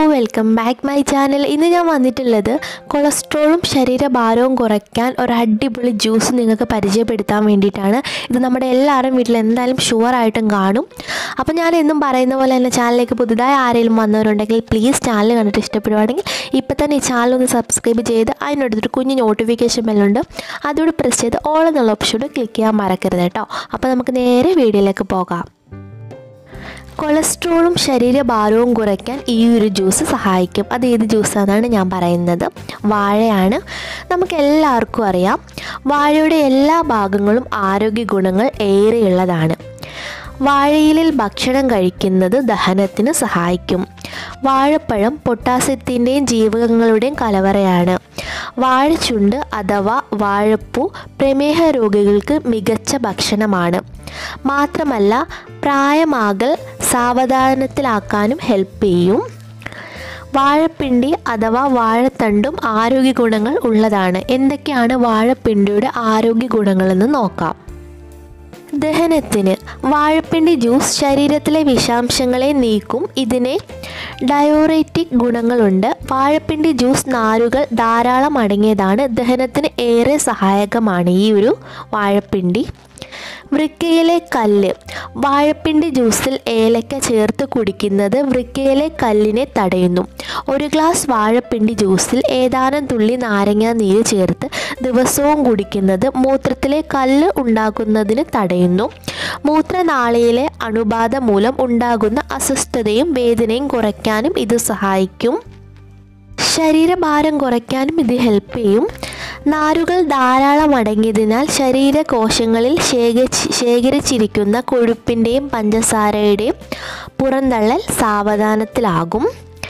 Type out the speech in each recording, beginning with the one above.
welcome back my channel ഇന്ന് ഞാൻ വന്നിട്ടുള്ളത് കൊളസ്ട്രോളും ശരീരഭാരവും കുറയ്ക്കാൻ ഒരു അടിപൊളി ജ്യൂസ് നിങ്ങൾക്ക് പരിചയപ്പെടുത്താൻ വേണ്ടിയിട്ടാണ് ഇത് നമ്മുടെ എല്ലാവരും വീട്ടിൽ എന്തായാലും ഷുവറായിട്ടും കാണും അപ്പോൾ ഞാൻ എന്നും പറയുന്ന പോലെ തന്നെ ചാനലിലേക്ക് പുതുതായി ആരെങ്കിലും വന്നവരുണ്ടെങ്കിൽ പ്ലീസ് ചാനൽ കണ്ടിട്ട് ഇഷ്ടപ്പെടുവാണെങ്കിൽ ഇപ്പം തന്നെ ഈ ചാനൽ ഒന്ന് സബ്സ്ക്രൈബ് ചെയ്ത് അതിനടുത്തൊരു കുഞ്ഞ് നോട്ടിഫിക്കേഷൻ ബെല്ലുണ്ട് അതുകൂടി പ്രസ് ചെയ്ത് ഓൾ എന്നുള്ള ഓപ്ഷൻ ക്ലിക്ക് ചെയ്യാൻ മറക്കരുത് കേട്ടോ അപ്പോൾ നമുക്ക് നേരെ വീഡിയോയിലേക്ക് പോകാം കൊളസ്ട്രോളും ശരീരഭാരവും കുറയ്ക്കാൻ ഈ ഒരു ജ്യൂസ് സഹായിക്കും അത് ഏത് ജ്യൂസാണെന്നാണ് ഞാൻ പറയുന്നത് വാഴയാണ് നമുക്ക് എല്ലാവർക്കും അറിയാം വാഴയുടെ എല്ലാ ഭാഗങ്ങളും ആരോഗ്യ ഗുണങ്ങൾ ഏറെയുള്ളതാണ് വാഴയിലിൽ ഭക്ഷണം കഴിക്കുന്നത് ദഹനത്തിന് സഹായിക്കും വാഴപ്പഴം പൊട്ടാസ്യത്തിൻ്റെയും ജീവകങ്ങളുടെയും കലവറയാണ് വാഴച്ചുണ്ട് അഥവാ വാഴപ്പൂ പ്രമേഹ രോഗികൾക്ക് മികച്ച ഭക്ഷണമാണ് മാത്രമല്ല പ്രായമാകൽ സാവധാനത്തിലാക്കാനും ഹെൽപ്പ് ചെയ്യും വാഴപ്പിണ്ടി അഥവാ വാഴത്തണ്ടും ആരോഗ്യ ഗുണങ്ങൾ ഉള്ളതാണ് എന്തൊക്കെയാണ് വാഴപ്പിണ്ടിയുടെ ആരോഗ്യ ഗുണങ്ങളെന്ന് നോക്കാം ദഹനത്തിന് വാഴപ്പിണ്ടി ജ്യൂസ് ശരീരത്തിലെ വിഷാംശങ്ങളെ നീക്കും ഇതിന് ഡയോറേറ്റിക് ഗുണങ്ങളുണ്ട് വാഴപ്പിണ്ടി ജ്യൂസ് നാരുകൾ ധാരാളം അടങ്ങിയതാണ് ദഹനത്തിന് ഏറെ സഹായകമാണ് ഈ ഒരു വാഴപ്പിണ്ടി വൃക്കയിലെ കല്ല് വാഴപ്പിണ്ടി ജ്യൂസിൽ ഏലക്ക ചേർത്ത് കുടിക്കുന്നത് വൃക്കയിലെ കല്ലിനെ തടയുന്നു ഒരു ഗ്ലാസ് വാഴപ്പിണ്ടി ജ്യൂസിൽ ഏതാനും തുള്ളി നാരങ്ങ നീര് ചേർത്ത് ദിവസവും കുടിക്കുന്നത് മൂത്രത്തിലെ കല്ല് ഉണ്ടാകുന്നതിന് തടയുന്നു മൂത്രനാളിയിലെ അണുബാധ മൂലം ഉണ്ടാകുന്ന അസ്വസ്ഥതയും വേദനയും കുറയ്ക്കാനും ഇത് സഹായിക്കും ശരീരഭാരം കുറയ്ക്കാനും ഇത് ഹെൽപ്പ് ചെയ്യും നാരുകൾ ധാരാളം അടങ്ങിയതിനാൽ ശരീരകോശങ്ങളിൽ ശേഖരിച്ച് ശേഖരിച്ചിരിക്കുന്ന കൊഴുപ്പിൻ്റെയും പഞ്ചസാരയുടെയും പുറന്തള്ളൽ സാവധാനത്തിലാകും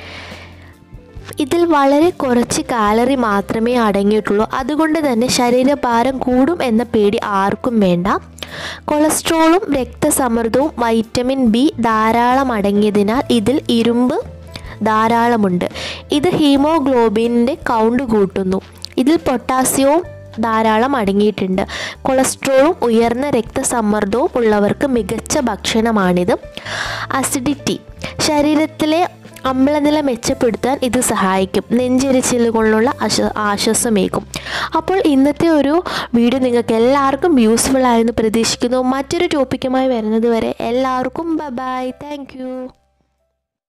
ഇതിൽ വളരെ കുറച്ച് കാലറി മാത്രമേ അടങ്ങിയിട്ടുള്ളൂ അതുകൊണ്ട് തന്നെ ശരീരഭാരം കൂടും എന്ന പേടി ആർക്കും വേണ്ട കൊളസ്ട്രോളും രക്തസമ്മർദ്ദവും വൈറ്റമിൻ ബി ധാരാളം അടങ്ങിയതിനാൽ ഇതിൽ ഇരുമ്പ് ധാരാളമുണ്ട് ഇത് ഹീമോഗ്ലോബിൻ്റെ കൗണ്ട് കൂട്ടുന്നു ഇതിൽ പൊട്ടാസ്യവും ധാരാളം അടങ്ങിയിട്ടുണ്ട് കൊളസ്ട്രോളും ഉയർന്ന രക്തസമ്മർദ്ദവും ഉള്ളവർക്ക് മികച്ച ഭക്ഷണമാണിത് അസിഡിറ്റി ശരീരത്തിലെ അമ്ലനില മെച്ചപ്പെടുത്താൻ ഇത് സഹായിക്കും നെഞ്ചെരിച്ചിൽ കൊണ്ടുള്ള ആശ്വ ആശ്വാസമേകും അപ്പോൾ ഇന്നത്തെ ഒരു വീഡിയോ നിങ്ങൾക്ക് എല്ലാവർക്കും യൂസ്ഫുൾ ആയെന്ന് പ്രതീക്ഷിക്കുന്നു മറ്റൊരു ടോപ്പിക്കുമായി വരുന്നത് വരെ എല്ലാവർക്കും ബൈ താങ്ക്